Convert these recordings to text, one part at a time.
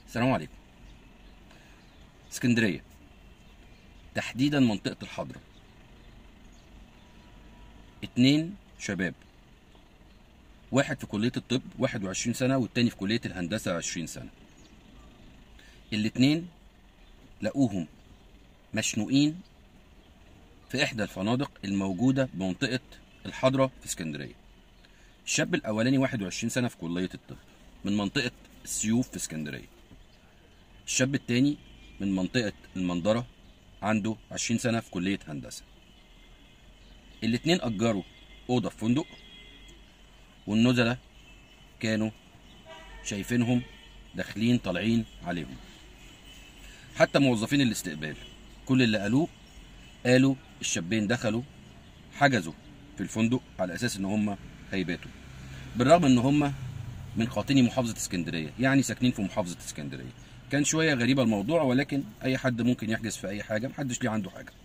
السلام عليكم اسكندرية تحديدا منطقة الحضرة اتنين شباب واحد في كلية الطب واحد وعشرين سنة والتاني في كلية الهندسة عشرين سنة الاتنين لقوهم مشنوقين في إحدى الفنادق الموجودة بمنطقة الحضرة في اسكندرية الشاب الأولاني واحد وعشرين سنة في كلية الطب من منطقة السيوف في اسكندرية الشاب التاني من منطقة المنظرة عنده عشرين سنة في كلية هندسة الاتنين أجروا أوضة في فندق والنزلة كانوا شايفينهم داخلين طالعين عليهم حتى موظفين الاستقبال كل اللي قالوه قالوا الشابين دخلوا حجزوا في الفندق على اساس ان هم هيباتوا بالرغم ان هم من قاطني محافظه اسكندريه يعني ساكنين في محافظه اسكندريه كان شويه غريبه الموضوع ولكن اي حد ممكن يحجز في اي حاجه محدش ليه عنده حاجه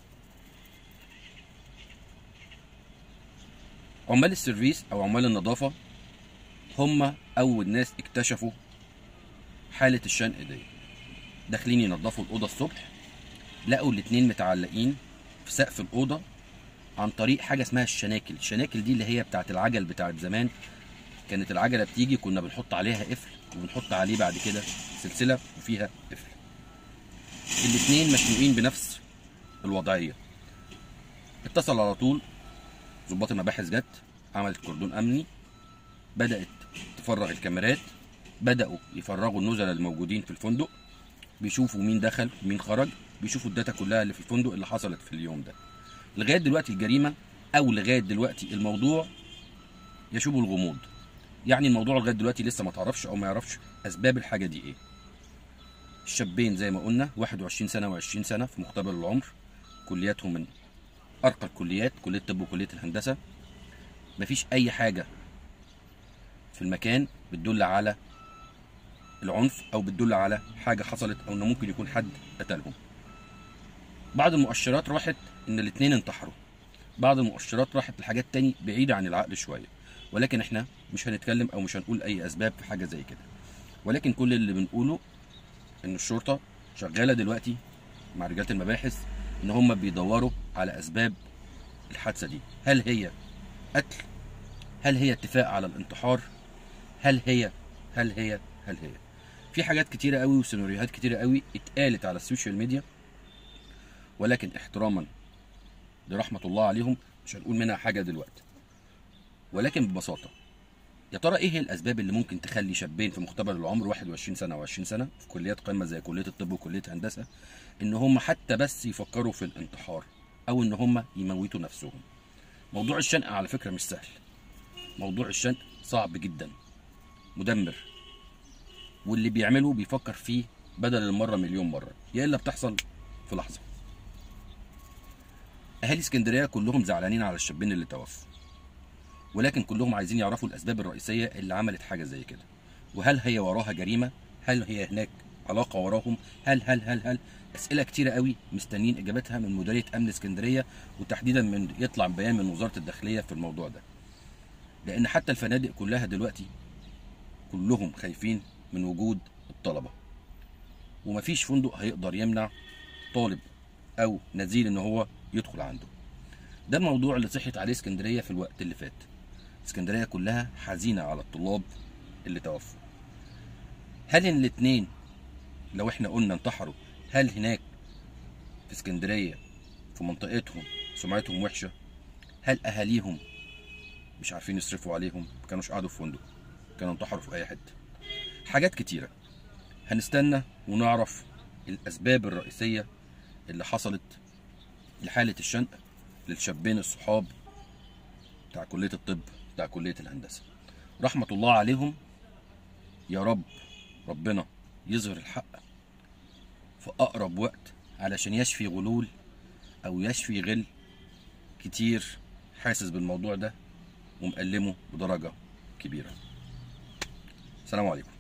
عمال السيرفيس او عمال النظافه هم اول ناس اكتشفوا حاله الشنق دي داخلين ينظفوا الاوضه الصبح لقوا الاتنين متعلقين في سقف الاوضه عن طريق حاجه اسمها الشناكل الشناكل دي اللي هي بتاعت العجل بتاعت زمان كانت العجله بتيجي كنا بنحط عليها قفل وبنحط عليه بعد كده سلسله وفيها قفل الاتنين مشنوقين بنفس الوضعيه اتصل على طول ضباط المباحث جت عملت كردون امني بدات تفرغ الكاميرات بداوا يفرغوا النزلاء الموجودين في الفندق بيشوفوا مين دخل ومين خرج بيشوفوا الداتا كلها اللي في الفندق اللي حصلت في اليوم ده لغايه دلوقتي الجريمه او لغايه دلوقتي الموضوع يشوب الغموض يعني الموضوع لغايه دلوقتي لسه ما تعرفش او ما يعرفش اسباب الحاجه دي ايه الشابين زي ما قلنا 21 سنه و20 سنه في مقتبل العمر كلياتهم من ارقى الكليات كليه الطب وكليه الهندسه مفيش اي حاجه في المكان بتدل على العنف او بتدل على حاجه حصلت او انه ممكن يكون حد قتلهم بعض المؤشرات راحت ان الاتنين انتحروا بعض المؤشرات راحت لحاجات تاني بعيدة عن العقل شوية ولكن احنا مش هنتكلم او مش هنقول اي اسباب في حاجة زي كده ولكن كل اللي بنقوله ان الشرطة شغالة دلوقتي مع رجالة المباحث ان هم بيدوروا على اسباب الحادثة دي هل هي قتل هل هي اتفاق على الانتحار هل هي هل هي هل هي في حاجات كتيرة قوي وسيناريوهات كتيرة قوي اتقالت على السوشيال ميديا ولكن احتراما لرحمة الله عليهم مش هنقول منها حاجة دلوقتي ولكن ببساطة يا ترى ايه هي الاسباب اللي ممكن تخلي شابين في مقتبل العمر 21 سنة و20 سنة في كليات قمة زي كلية الطب وكلية هندسة ان هم حتى بس يفكروا في الانتحار او ان هم يموتوا نفسهم موضوع الشنق على فكرة مش سهل موضوع الشنق صعب جدا مدمر واللي بيعمله بيفكر فيه بدل المرة مليون مرة يا الا بتحصل في لحظة اهالي اسكندريه كلهم زعلانين على الشابين اللي توفوا ولكن كلهم عايزين يعرفوا الاسباب الرئيسيه اللي عملت حاجه زي كده وهل هي وراها جريمه هل هي هناك علاقه وراهم هل هل هل هل اسئله كتيره قوي مستنيين اجابتها من مديريه امن اسكندريه وتحديدا من يطلع بيان من وزاره الداخليه في الموضوع ده لان حتى الفنادق كلها دلوقتي كلهم خايفين من وجود الطلبه ومفيش فندق هيقدر يمنع طالب او نزيل ان هو يدخل عنده ده الموضوع اللي صحت عليه اسكندريه في الوقت اللي فات اسكندريه كلها حزينه على الطلاب اللي توفوا هل ان الاتنين لو احنا قلنا انتحروا هل هناك في اسكندريه في منطقتهم سمعتهم وحشه هل اهاليهم مش عارفين يصرفوا عليهم ما كانوش قعدوا في فندق كانوا انتحروا في اي حته حاجات كتيره هنستنى ونعرف الاسباب الرئيسيه اللي حصلت لحالة الشنق للشابين الصحاب بتاع كلية الطب بتاع كلية الهندسة رحمة الله عليهم يا رب ربنا يظهر الحق في أقرب وقت علشان يشفي غلول أو يشفي غل كتير حاسس بالموضوع ده ومألمه بدرجة كبيرة السلام عليكم